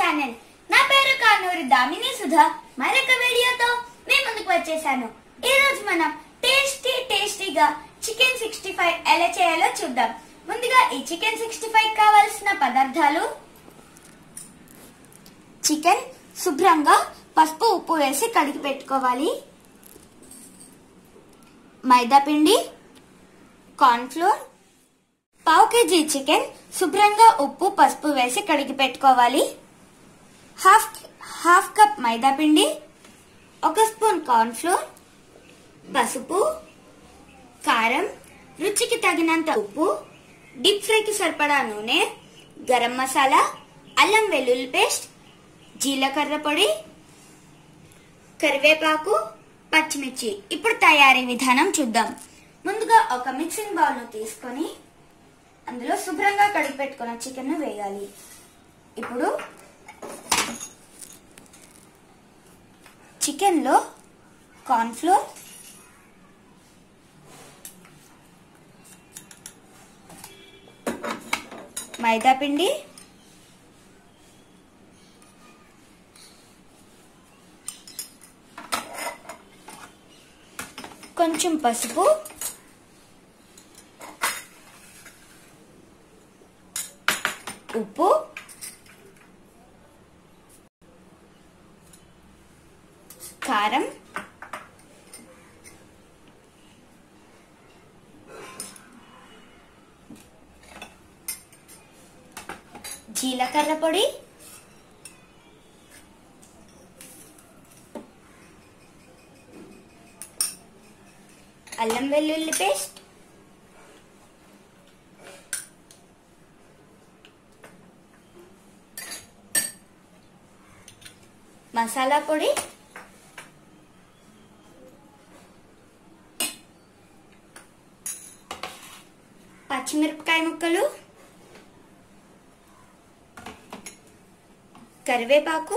channel నా పేరు కానూరి దామిని సుధా మరొక వీడియోతో మీ ముందుకు వచ్చేసాను ఈ రోజు మనం టేస్టీ టేస్టీగా చికెన్ సిక్స్టీ ఫైవ్ ఎలా చేయాలో చూద్దాం ముందుగా ఈ చికెన్ సిక్స్టీ ఫైవ్ కావాల్సిన పదార్థాలు చికెన్ శుభ్రంగా పసుపు ఉప్పు వేసి కడిగి పెట్టుకోవాలి మైదా పిండి కార్న్ఫ్లోర్ పావు కేజీ చికెన్ శుభ్రంగా ఉప్పు పసుపు వేసి కడిగి పెట్టుకోవాలి హాఫ్ హాఫ్ కప్ మైదా పిండి ఒక స్పూన్ కార్న్ఫ్లోర్ పసుపు కారం రుచికి తగినంత ఉప్పు డీప్ ఫ్రైకి సరిపడా నూనె గరం మసాలా అల్లం వెల్లుల్లి పేస్ట్ జీలకర్ర పొడి కరివేపాకు పచ్చిమిర్చి ఇప్పుడు తయారీ విధానం చూద్దాం ముందుగా ఒక మిక్సింగ్ బౌల్ ను తీసుకొని అందులో శుభ్రంగా కడిగి పెట్టుకున్న చికెన్ ను వేయాలి ఇప్పుడు చికెన్ లో కార్న్ఫ్లోర్ మైదా పిండి కొంచెం పసుపు ఉప్పు కారం జీలకర్ర పొడి అల్లం వెల్లుల్లి పేస్ట్ మసాలా పొడి పచ్చిమిరపకాయ ముక్కలు కరివేపాకు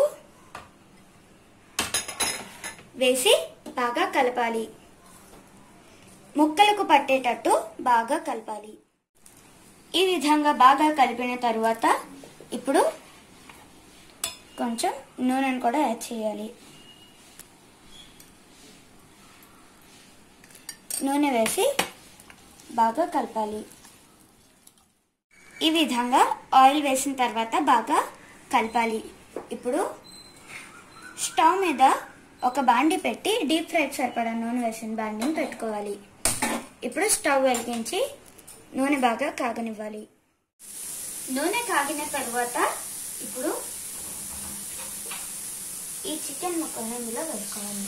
వేసి బాగా కలపాలి ముక్కలకు పట్టేటట్టు బాగా కలపాలి ఈ విధంగా బాగా కలిపిన తరువాత ఇప్పుడు కొంచెం నూనెను కూడా యాడ్ చేయాలి నూనె వేసి బాగా కలపాలి ఈ విధంగా ఆయిల్ వేసిన తర్వాత బాగా కలపాలి ఇప్పుడు స్టవ్ మీద ఒక బాండి పెట్టి డీప్ ఫ్రైకి సరిపడా నూనె వేసిన బాండిని పెట్టుకోవాలి ఇప్పుడు స్టవ్ వెలిగించి నూనె బాగా కాగనివ్వాలి నూనె కాగిన తర్వాత ఇప్పుడు ఈ చికెన్ ముక్కలను ఇందులో వేసుకోవాలి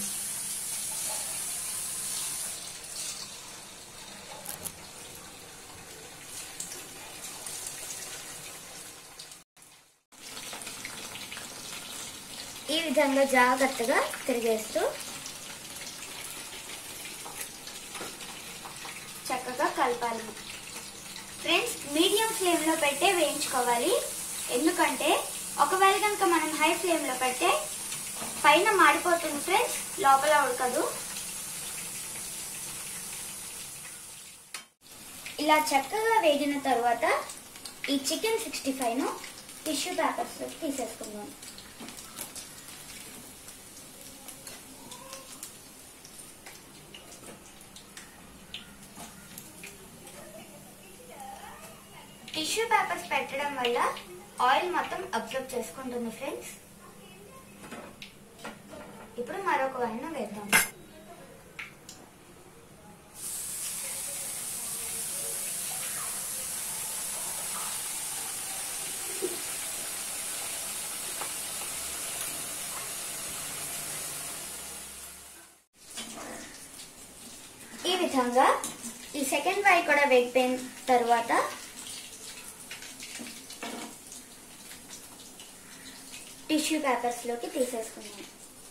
ఈ విధంగా జాగ్రత్తగా తిరిగేస్తూ చక్కగా కలపాలి ఫ్రెండ్స్ మీడియం ఫ్లేమ్ లో పెట్టే వేయించుకోవాలి ఎందుకంటే ఒకవేళ కనుక మనం హై ఫ్లేమ్ లో పెడితే పైన మాడిపోతుంది ఫ్రెండ్స్ లోపల ఉడకదు ఇలా చక్కగా వేగిన తర్వాత ఈ చికెన్ సిక్స్టీ ఫైవ్ ను టిష్యూ పేపర్స్ లోకి తీసేసుకుందాం టిష్యూ పేపర్స్ పెట్టడం వల్ల ఆయిల్ మొత్తం అబ్జర్వ్ చేసుకుంటుంది ఫ్రెండ్స్ ఇప్పుడు మరొక వైన్ వేద్దాం ఈ విధంగా ఈ సెకండ్ వై కూడా వేగిపోయిన తర్వాత టిష్యూ పేపర్స్ లోకి తీసేసుకున్నాం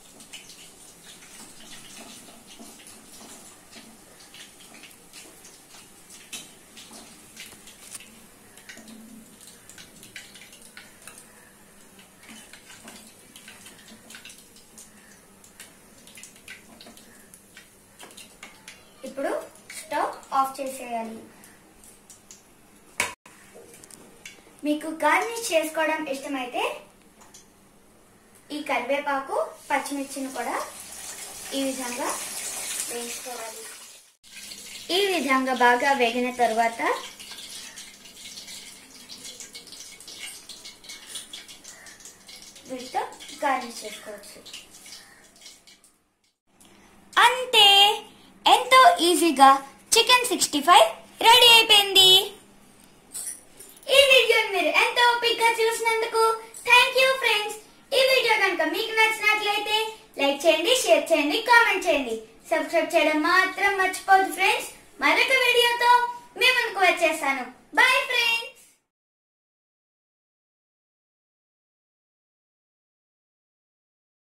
ఇప్పుడు స్టవ్ ఆఫ్ చేసేయాలి మీకు గార్నిష్ చేసుకోవడం ఇష్టమైతే కరివేపాకు పచ్చిమిర్చిని కూడా ఈ విధంగా వేయించుకోవాలి ఈ విధంగా బాగా వేగిన తరువాత వీటితో గార్నిష్ చేసుకోవచ్చు అంతే ఎంతో ఈజీగా చికెన్ సిక్స్టీ ఫైవ్ రెడీ అయిపోయింది ఈ వీడియోని మీరు ఎంతో ఓపిక్గా చూసినందుకు థ్యాంక్ యూ ఫ్రెండ్స్ ఈ వీడియో కనుక మీకు నచ్చినట్లయితే లైక్ చేయండి షేర్ చేయండి కామెంట్ చేయండి సబ్స్క్రైబ్ చేయడం మాత్రం మర్చిపోదు ఫ్రెండ్స్ మరొక వీడియోతో మీ ముందుకు వచ్చేసాను బాయ్ ఫ్రెండ్స్